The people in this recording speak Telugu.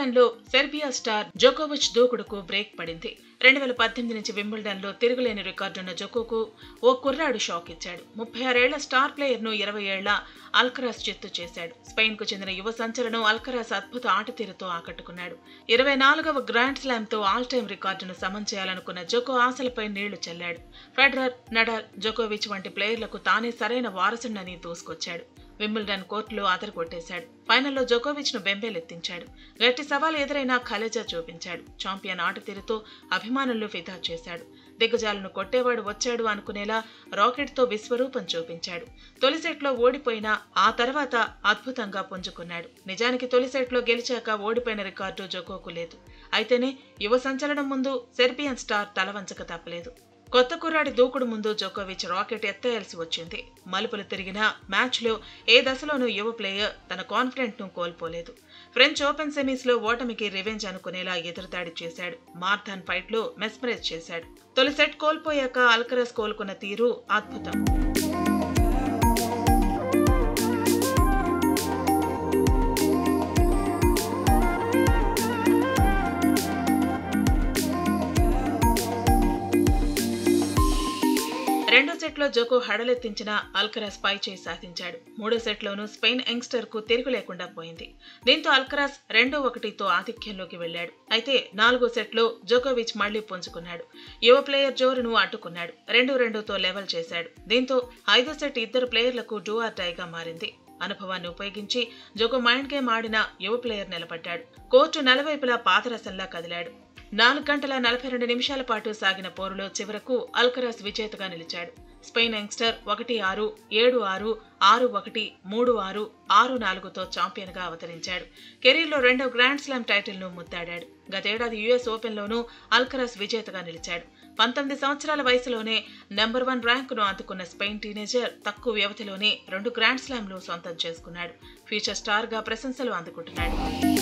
వింబుల్డన్ లో సెర్బియా స్టార్ జోకోవిచ్ దూకుడుకు బ్రేక్ పడింది రెండు వేల పద్దెనిమిది నుంచి వింబుల్డన్ లో తిరుగులేని రికార్డున్న జోకోకు ఓ కుర్రాడు షాక్ ఇచ్చాడు ముప్పై ఆరేళ్ల స్టార్ ప్లేయర్ ను ఇరవై ఏళ్ల అల్కరాస్ చిత్తు చేశాడు స్పెయిన్ కు చెందిన యువ సంచలనం అల్కరాస్ అద్భుత ఆటతీరుతో ఆకట్టుకున్నాడు ఇరవై నాలుగవ గ్రాండ్ స్లామ్ తో ఆల్ టైమ్ రికార్డును సమం చేయాలనుకున్న జోకో ఆశలపై నీళ్లు చల్లాడు ఫెడరర్ నడాల్ జోకోవిచ్ వంటి ప్లేయర్లకు తానే సరైన వారసుడని దూసుకొచ్చాడు వింబుల్డన్ కోర్టులో అదరు కొట్టేశాడు ఫైనల్లో జోకోవిచ్ ను బెంబేలెత్తించాడు గట్టి సవాల్ ఎదురైనా ఖలేజా చూపించాడు ఛాంపియన్ ఆటతీరుతో అభిమానులను ఫిదా చేశాడు దిగ్గజాలను కొట్టేవాడు వచ్చాడు అనుకునేలా రాకెట్తో విశ్వరూపం చూపించాడు తొలి సెట్లో ఓడిపోయినా ఆ తర్వాత అద్భుతంగా పుంజుకున్నాడు నిజానికి తొలి సెట్లో గెలిచాక ఓడిపోయిన రికార్డు జోకోకు లేదు అయితేనే యువ సంచలనం ముందు సెర్బియన్ స్టార్ తలవంచక తప్పలేదు కొత్త కుర్రాడి దూకుడు ముందు జోకోవిచ్ రాకెట్ ఎత్తేయాల్సి వచ్చింది మలుపులు తిరిగిన మ్యాచ్లో ఏ దశలోనూ యువ ప్లేయర్ తన కాన్ఫిడెంట్ ను కోల్పోలేదు ఫ్రెంచ్ ఓపెన్ సెమీస్ లో ఓటమికి రివెంజ్ అనుకునేలా ఎదురుదాడి చేశాడు మార్థాన్ ఫైట్ లో మెస్మరైజ్ చేశాడు తొలి సెట్ కోల్పోయాక అల్కరస్ కోలుకున్న తీరు అద్భుతం రెండో సెట్లో జోకో హడలెత్తించిన అల్కరాస్ పై చేయి సాధించాడు మూడో సెట్లోనూ స్పెయిన్ యంగ్స్టర్ కు తిరుగు లేకుండా పోయింది దీంతో అల్కరాస్ రెండో ఒకటితో ఆధిక్యంలోకి వెళ్లాడు అయితే నాలుగో సెట్లో జోకోవిచ్ మళ్లీ పుంజుకున్నాడు యువ ప్లేయర్ జోరును అడ్డుకున్నాడు రెండు రెండుతో లెవెల్ చేశాడు దీంతో ఐదో సెట్ ఇద్దరు ప్లేయర్లకు డూ ఆర్ డైగా మారింది అనుభవాన్ని ఉపయోగించి జోకో మైండ్ గేమ్ ఆడిన యువ ప్లేయర్ నిలబడ్డాడు కోర్టు నలువైపులా పాదరసంలా కదిలాడు నాలుగు గంటల నలభై రెండు నిమిషాల పాటు సాగిన పోరులో చివరకు అల్కరాస్ విజేతగా నిలిచాడు స్పెయిన్ యంగ్స్టర్ ఒకటి ఆరు ఏడు ఆరు ఆరు ఒకటి మూడు ఆరు ఆరు నాలుగుతో ఛాంపియన్గా అవతరించాడు కెరీర్లో రెండో గ్రాండ్ స్లామ్ టైటిల్ను ముద్దాడాడు గతేడాది యుఎస్ ఓపెన్లోనూ అల్కరాస్ విజేతగా నిలిచాడు పంతొమ్మిది సంవత్సరాల వయసులోనే నెంబర్ వన్ ర్యాంకును అందుకున్న స్పెయిన్ టీనేజర్ తక్కువ వ్యవధిలోనే రెండు గ్రాండ్ స్లామ్లు సొంతం చేసుకున్నాడు ఫ్యూచర్ స్టార్గా ప్రశంసలు అందుకుంటున్నాడు